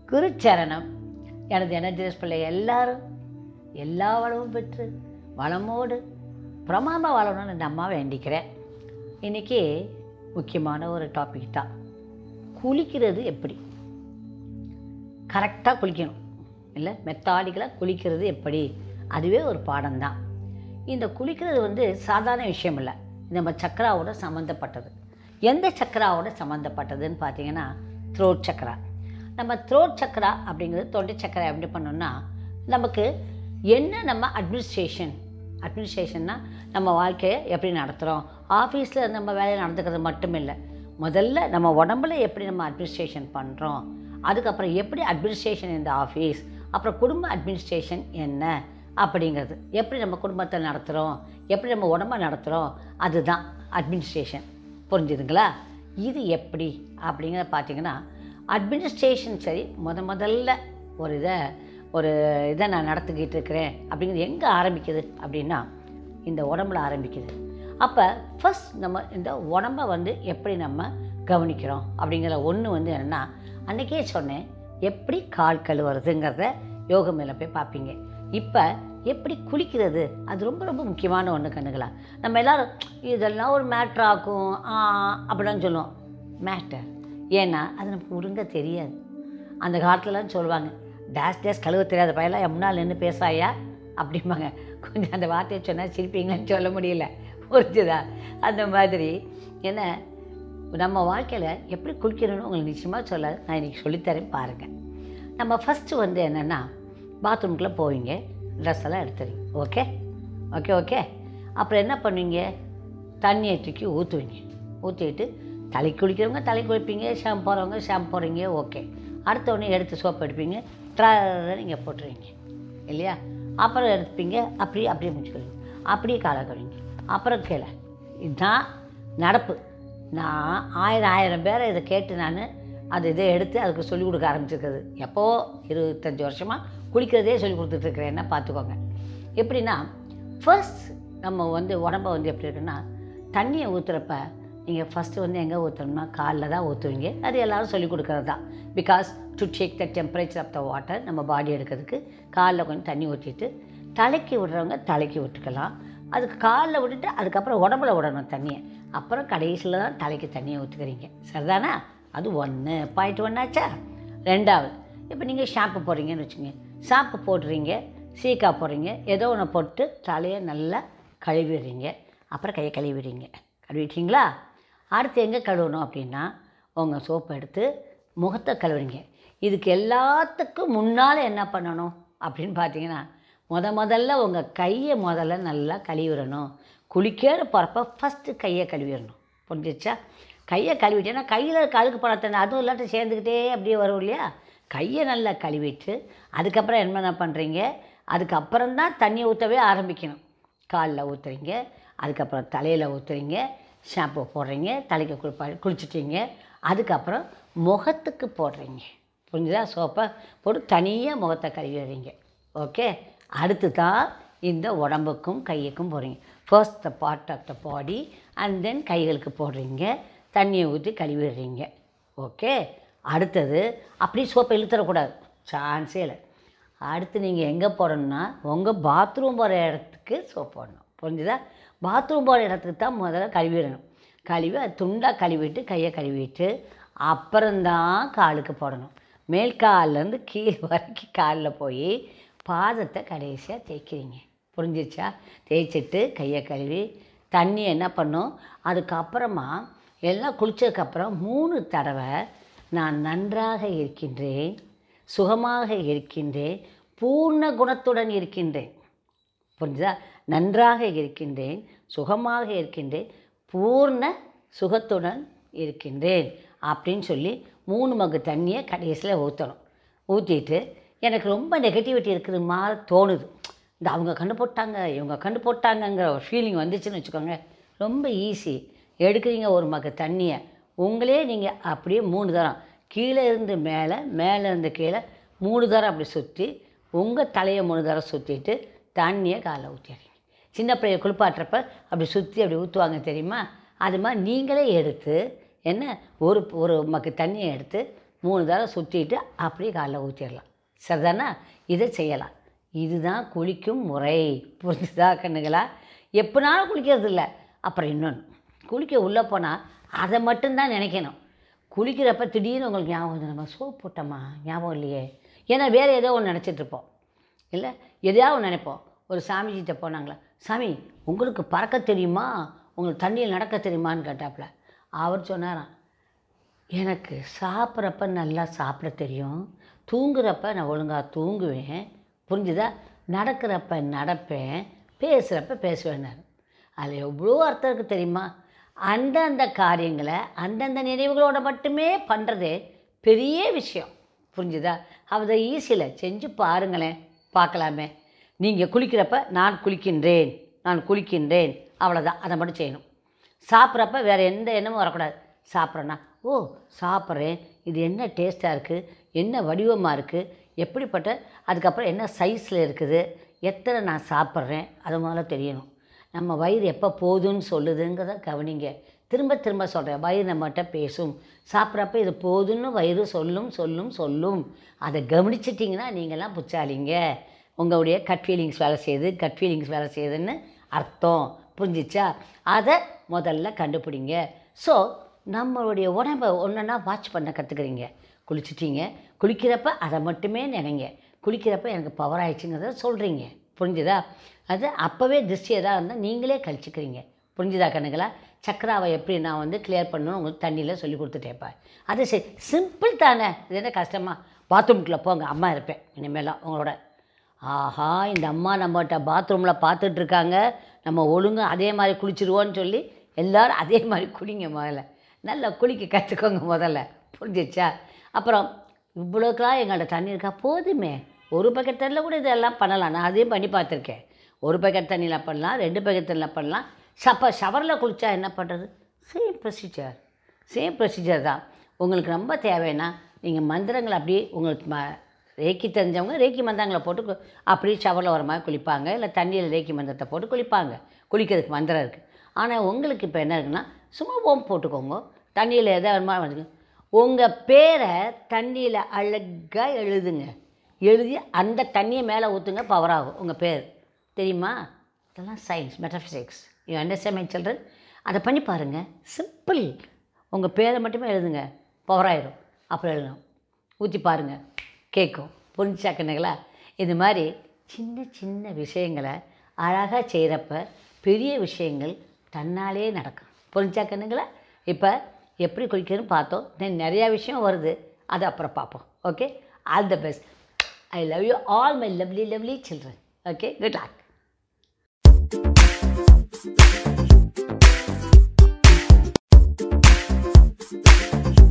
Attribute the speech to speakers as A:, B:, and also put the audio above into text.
A: குருச்சரணம் எனது எனர்ஜிஸ் பிள்ளை எல்லாரும் எல்லா வளமும் பெற்று வளமோடு பிரமாமா வாழணும்னு இந்த அம்மா வேண்டிக்கிறேன் இன்றைக்கி முக்கியமான ஒரு டாபிக் தான் குளிக்கிறது எப்படி கரெக்டாக குளிக்கணும் இல்லை மெத்தாடிக்கலாக குளிக்கிறது எப்படி அதுவே ஒரு பாடம் தான் இந்த குளிக்கிறது வந்து சாதாரண விஷயம் இல்லை இது நம்ம சக்கராவோட சம்மந்தப்பட்டது எந்த சக்கராவோட சம்மந்தப்பட்டதுன்னு பார்த்தீங்கன்னா த்ரோட் சக்கரா நம்ம த்ரோட் சக்கரா அப்படிங்கிறது தொண்டை சக்கரா எப்படி பண்ணோம்னா நமக்கு என்ன நம்ம அட்மினிஸ்ட்ரேஷன் அட்மினிஸ்ட்ரேஷன்னா நம்ம வாழ்க்கையை எப்படி நடத்துகிறோம் ஆஃபீஸில் நம்ம வேலையை நடந்துக்கிறது மட்டும் இல்லை முதல்ல நம்ம உடம்புல எப்படி நம்ம அட்மினிஸ்ட்ரேஷன் பண்ணுறோம் அதுக்கப்புறம் எப்படி அட்மினிஸ்ட்ரேஷன் இந்த ஆஃபீஸ் அப்புறம் குடும்ப அட்மினிஸ்ட்ரேஷன் என்ன அப்படிங்கிறது எப்படி நம்ம குடும்பத்தை நடத்துகிறோம் எப்படி நம்ம உடம்ப நடத்துகிறோம் அதுதான் அட்மினிஸ்ட்ரேஷன் புரிஞ்சுதுங்களா இது எப்படி அப்படிங்கிறத பார்த்தீங்கன்னா அட்மினிஸ்ட்ரேஷன் சரி முத முதல்ல ஒரு இதை ஒரு இதை நான் நடத்திக்கிட்டு இருக்கிறேன் அப்படிங்கிறது எங்கே ஆரம்பிக்குது அப்படின்னா இந்த உடம்புல ஆரம்பிக்குது அப்போ ஃபஸ்ட் நம்ம இந்த உடம்பை வந்து எப்படி நம்ம கவனிக்கிறோம் அப்படிங்கிற ஒன்று வந்து என்னென்னா அன்றைக்கே சொன்னேன் எப்படி கால் கழுவுறதுங்கிறத யோக மேலே போய் பார்ப்பீங்க இப்போ எப்படி குளிக்கிறது அது ரொம்ப ரொம்ப முக்கியமான ஒன்று கண்ணுங்களா நம்ம எல்லோரும் இதெல்லாம் ஒரு மேட்ரு ஆக்கும் ஆ அப்படிலாம் சொல்லுவோம் மேட்டர் ஏன்னா அது நமக்கு ஒழுங்க தெரியாது அந்த காலத்துலலாம் சொல்லுவாங்க டேஸ் டேஸ் கழுவ தெரியாத பையெல்லாம் என் முன்னால் நின்று பேசாயா அப்படிம்பாங்க கொஞ்சம் அந்த வார்த்தையை சொன்னால் சிரிப்பீங்கன்னு சொல்ல முடியல புரிஞ்சுதா அந்த மாதிரி என்ன நம்ம வாழ்க்கையில் எப்படி குளிக்கணும்னு உங்களுக்கு நிச்சயமாக சொல்ல நான் இன்றைக்கி சொல்லித்தரேன் பாருங்கள் நம்ம ஃபஸ்ட்டு வந்து என்னென்னா பாத்ரூம்குள்ளே போவீங்க ட்ரெஸ் எல்லாம் எடுத்துறீங்க ஓகே ஓகே ஓகே அப்புறம் என்ன பண்ணுவீங்க தண்ணியை தூக்கி ஊற்றுவீங்க ஊற்றிட்டு தலை குளிக்கிறவங்க தலை குளிப்பீங்க ஷாம்பு போகிறவங்க ஷாம்பு போடுறீங்க ஓகே அடுத்த உடனே எடுத்து சோப்பு எடுப்பீங்க ட்ரா நீங்கள் போட்டுருவீங்க இல்லையா அப்புறம் எடுத்துப்பீங்க அப்படியே அப்படியே முடிச்சுக்கிறீங்க அப்படியே காலை கழுவிங்க அப்புறம் கீழே இதுதான் நடப்பு நான் ஆயிரம் ஆயிரம் பேரை இதை கேட்டு நான் அது இதை எடுத்து அதுக்கு சொல்லிக் கொடுக்க ஆரம்பிச்சிருக்குது எப்போ இருபத்தஞ்சி வருஷமாக குளிக்கிறதே சொல்லி கொடுத்துட்ருக்குறேன்னா பார்த்துக்கோங்க எப்படின்னா ஃபர்ஸ்ட் நம்ம வந்து உடம்ப வந்து எப்படி இருக்குன்னா தண்ணியை ஊற்றுறப்ப நீங்கள் ஃபஸ்ட்டு வந்து எங்கே ஊற்றணும்னா காலில் தான் ஊற்றுவீங்க அது எல்லோரும் சொல்லிக் கொடுக்குறது தான் because to check the temperature of the water நம்ம பாடி எடுக்கிறதுக்கு காலில் கொஞ்சம் தண்ணி ஊற்றிட்டு தலைக்கு விடுறவங்க தலைக்கு விட்டுக்கலாம் அதுக்கு காலில் விட்டுட்டு அதுக்கப்புறம் உடம்புல விடணும் தண்ணியை அப்புறம் கடைசியில் தான் தலைக்கு தண்ணியை ஊற்றுக்கிறீங்க சரிதானா அது ஒன்று பாயிண்ட் ஒன்றாச்சா ரெண்டாவது இப்போ நீங்கள் ஷாம்பு போடுறீங்கன்னு வச்சுங்க ஷாம்பு போடுறீங்க சீக்கா போடுறீங்க ஏதோ ஒன்று போட்டு தலையை நல்லா கழுவிடுறீங்க அப்புறம் கையை கழுவிடுறீங்க கழுவிட்டீங்களா அடுத்து எங்கே கழுவணும் அப்படின்னா உங்கள் சோப்பை எடுத்து முகத்தை கழுவுறீங்க இதுக்கு எல்லாத்துக்கும் முன்னால் என்ன பண்ணணும் அப்படின்னு பார்த்தீங்கன்னா முத முதல்ல உங்கள் கையை முதல்ல நல்லா கழுவிடணும் குளிக்கிற போகிறப்ப ஃபஸ்ட்டு கையை கழுவிடணும் புரிஞ்சிச்சா கையை கழுவிட்டேன்னா கையில் கழுக்கு பணத்தை அதுவும் இல்லாட்டி சேர்ந்துக்கிட்டே அப்படியே வரும் இல்லையா கையை நல்லா கழுவிட்டு அதுக்கப்புறம் என்ன பண்ணுறீங்க அதுக்கப்புறம் தான் தண்ணியை ஊற்றவே ஆரம்பிக்கணும் காலில் ஊற்றுறீங்க அதுக்கப்புறம் தலையில் ஊற்றுறீங்க ஷாம்பு போடுறீங்க தலைக்கு குளிப்பா குளிச்சுட்டீங்க அதுக்கப்புறம் முகத்துக்கு போடுறீங்க புரிஞ்சுதா சோப்பை போட்டு தனியாக முகத்தை கழுவிடுறீங்க ஓகே அடுத்து தான் இந்த உடம்புக்கும் கையுக்கும் போடுறீங்க first the part of the body and then கைகளுக்கு போடுறீங்க தண்ணியை ஊற்றி கழுவிடுறீங்க ஓகே அடுத்தது அப்படியே சோப்பை இழுத்துறக்கூடாது சான்ஸே இல்லை அடுத்து நீங்கள் எங்கே போடணும்னா உங்கள் பாத்ரூம் போகிற இடத்துக்கு சோப் போடணும் புரிஞ்சுதா பாத்ரூம் போகிற இடத்துக்கு தான் முதல்ல கழுவிடணும் கழுவி அது துண்டாக கழுவிட்டு கையை கழுவிட்டு அப்புறம்தான் காலுக்கு போடணும் மேல் கால்லேருந்து கீழே வரைக்கும் காலில் போய் பாதத்தை கடைசியாக தேய்க்கிறீங்க புரிஞ்சிச்சா தேய்ச்சிட்டு கையை கழுவி தண்ணி என்ன பண்ணும் அதுக்கப்புறமா எல்லாம் குளித்ததுக்கப்புறம் மூணு தடவை நான் நன்றாக இருக்கின்றேன் சுகமாக இருக்கின்றேன் பூர்ண குணத்துடன் இருக்கின்றேன் புரிஞ்சுதா நன்றாக இருக்கின்றேன் சுகமாக இருக்கின்றேன் பூர்ண சுகத்துடன் இருக்கின்றேன் அப்படின்னு சொல்லி மூணு மகு தண்ணியை கடைசியில் ஊற்றணும் ஊற்றிட்டு எனக்கு ரொம்ப நெகட்டிவிட்டி இருக்குது மாற தோணுது இந்த அவங்க கண்டு போட்டாங்க இவங்க கண்டு போட்டாங்கங்கிற ஒரு ஃபீலிங் வந்துச்சுன்னு வச்சுக்கோங்க ரொம்ப ஈஸி எடுக்கிறீங்க ஒரு மக தண்ணியை உங்களே நீங்கள் அப்படியே மூணு தரம் கீழே இருந்து மேலே மேலே இருந்து கீழே மூணு தரம் அப்படி சுற்றி உங்கள் தலையை மூணு தரம் சுற்றிட்டு தண்ணியை காலைல ஊற்றிடுறீங்க சின்ன பிள்ளைய குளிப்பாட்டுறப்ப அப்படி சுற்றி அப்படி ஊற்றுவாங்க தெரியுமா அது மாதிரி நீங்களே எடுத்து என்ன ஒரு ஒரு மக்கு தண்ணியை எடுத்து மூணு தடவை சுற்றிட்டு அப்படியே காலைல ஊற்றிடலாம் சரிதானா இதை செய்யலாம் இதுதான் குளிக்கும் முறை புரிஞ்சுதா கண்ணுங்களா எப்போனாலும் குளிக்கிறது இல்லை அப்புறம் இன்னொன்று குளிக்க உள்ளே போனால் அதை மட்டும்தான் நினைக்கணும் குளிக்கிறப்ப திடீர்னு உங்களுக்கு ஞாபகம் வந்து நம்ம சோப் போட்டோமா ஞாபகம் இல்லையே ஏன்னா வேறு ஏதோ ஒன்று நினச்சிட்டு இருப்போம் இல்லை எதையாவது ஒன்று நினைப்போம் ஒரு சாமிஜிட்ட போனாங்களா சாமி உங்களுக்கு பறக்க தெரியுமா உங்களுக்கு தண்ணியில் நடக்க தெரியுமான்னு கேட்டாப்புல அவர் சொன்னாராம் எனக்கு சாப்பிட்றப்ப நல்லா சாப்பிட தெரியும் தூங்குறப்ப நான் ஒழுங்காக தூங்குவேன் புரிஞ்சுதா நடக்கிறப்ப நடப்பேன் பேசுகிறப்ப பேசுவேன்னாரு அதில் எவ்வளோ அர்த்தம் இருக்குது தெரியுமா அந்தந்த காரியங்களை அந்தந்த நினைவுகளோட மட்டுமே பண்ணுறதே பெரிய விஷயம் புரிஞ்சுதா அதை ஈஸியில் செஞ்சு பாருங்களேன் பார்க்கலாமே நீங்கள் குளிக்கிறப்ப நான் குளிக்கின்றேன் நான் குளிக்கின்றேன் அவ்வளோதான் அதை மட்டும் செய்யணும் சாப்பிட்றப்ப வேறு எந்த எண்ணமும் வரக்கூடாது சாப்பிட்றேன்னா ஓ சாப்பிட்றேன் இது என்ன டேஸ்ட்டாக இருக்குது என்ன வடிவமாக இருக்குது எப்படிப்பட்ட அதுக்கப்புறம் என்ன சைஸில் இருக்குது எத்தனை நான் சாப்பிட்றேன் அது முதல்ல தெரியணும் நம்ம வயிறு எப்போ போதுன்னு சொல்லுதுங்கிறத கவனிங்க திரும்ப திரும்ப சொல்கிறேன் வயிறு நம்மகிட்ட பேசும் சாப்பிட்றப்ப இது போதுன்னு வயிறு சொல்லும் சொல்லும் சொல்லும் அதை கவனிச்சிட்டிங்கன்னா நீங்களாம் புச்சாலிங்க உங்களுடைய கட் ஃபீலிங்ஸ் வேலை செய்யுது கட் ஃபீலிங்ஸ் வேலை செய்யுதுன்னு அர்த்தம் புரிஞ்சிச்சா அதை முதல்ல கண்டுபிடிங்க ஸோ நம்மளுடைய உடம்பை ஒன்றா வாட்ச் பண்ண கற்றுக்குறீங்க குளிச்சிட்டீங்க குளிக்கிறப்ப அதை மட்டுமே நினைங்க குளிக்கிறப்ப எனக்கு பவர் ஆயிடுச்சுங்கிறத சொல்கிறீங்க புரிஞ்சுதா அது அப்போவே திருஷ்டி எதாக இருந்தால் நீங்களே கழிச்சுக்கிறீங்க புரிஞ்சுதா கண்ணுங்களா சக்கராவை எப்படி நான் வந்து கிளியர் பண்ணணும் உங்களுக்கு தண்ணியில் சொல்லி கொடுத்துட்டேப்பா அது சரி சிம்பிள் தானே இது என்ன கஷ்டமாக பாத்ரூம்குள்ளே போங்க அம்மா இருப்பேன் இனிமேலாம் உங்களோட ஆஹா இந்த அம்மா நம்மகிட்ட பாத்ரூமில் பார்த்துட்டு இருக்காங்க நம்ம ஒழுங்காக அதே மாதிரி குளிச்சிருவோன்னு சொல்லி எல்லோரும் அதே மாதிரி குளிங்க முதல்ல நல்லா குளிக்க கற்றுக்கோங்க முதல்ல புரிஞ்சிச்சா அப்புறம் இவ்வளோக்கெல்லாம் எங்கள்கிட்ட தண்ணி இருக்கா போதுமே ஒரு பக்கெட் தண்ணியில் கூட இதெல்லாம் பண்ணலாம் நான் அதையும் பண்ணி பார்த்துருக்கேன் ஒரு பக்கெட் தண்ணியில் பண்ணலாம் ரெண்டு பக்கெட் தண்ணியில் பண்ணலாம் சப்ப ஷவரில் குளித்தா என்ன பண்ணுறது சேம் ப்ரொசீஜர் சேம் ப்ரொசீஜர் தான் உங்களுக்கு ரொம்ப தேவைன்னா நீங்கள் மந்திரங்களை அப்படியே உங்களுக்கு ம ரேக்கி தெரிஞ்சவங்க ரேக்கி மந்திரங்களை போட்டு கு- அப்படியே ஷவரில் வர மாதிரி குளிப்பாங்க இல்லை தண்ணியில் ரேக்கி மந்திரத்தை போட்டு குளிப்பாங்க குளிக்கிறதுக்கு மந்திரம் இருக்குது ஆனால் உங்களுக்கு இப்போ என்ன இருக்குன்னா சும்மா ஓம் போட்டுக்கோங்க தண்ணியில் எதை வேணுமா வந்துங்க உங்கள் பேரை தண்ணியில் அழகாக எழுதுங்க எழுதி அந்த தண்ணியை மேலே ஊற்றுங்க பவர் ஆகும் உங்கள் பேர் தெரியுமா இதெல்லாம் science metaphysics you understand my children அதை பண்ணி பாருங்கள் சிம்பிள் உங்கள் பேரை மட்டுமே எழுதுங்க பவர் ஆயிரும் அப்புறம் எழுதணும் ஊற்றி பாருங்கள் கேட்கும் புரிஞ்சா கண்ணுங்களா இது மாதிரி சின்ன சின்ன விஷயங்களை அழகாக செய்கிறப்ப பெரிய விஷயங்கள் தன்னாலே நடக்கும் புரிஞ்சா கண்ணுங்களா இப்போ எப்படி குளிக்கணும்னு பார்த்தோம் இன்னும் நிறையா விஷயம் வருது அது அப்புறம் பார்ப்போம் okay all the best I love you all my lovely lovely children okay good luck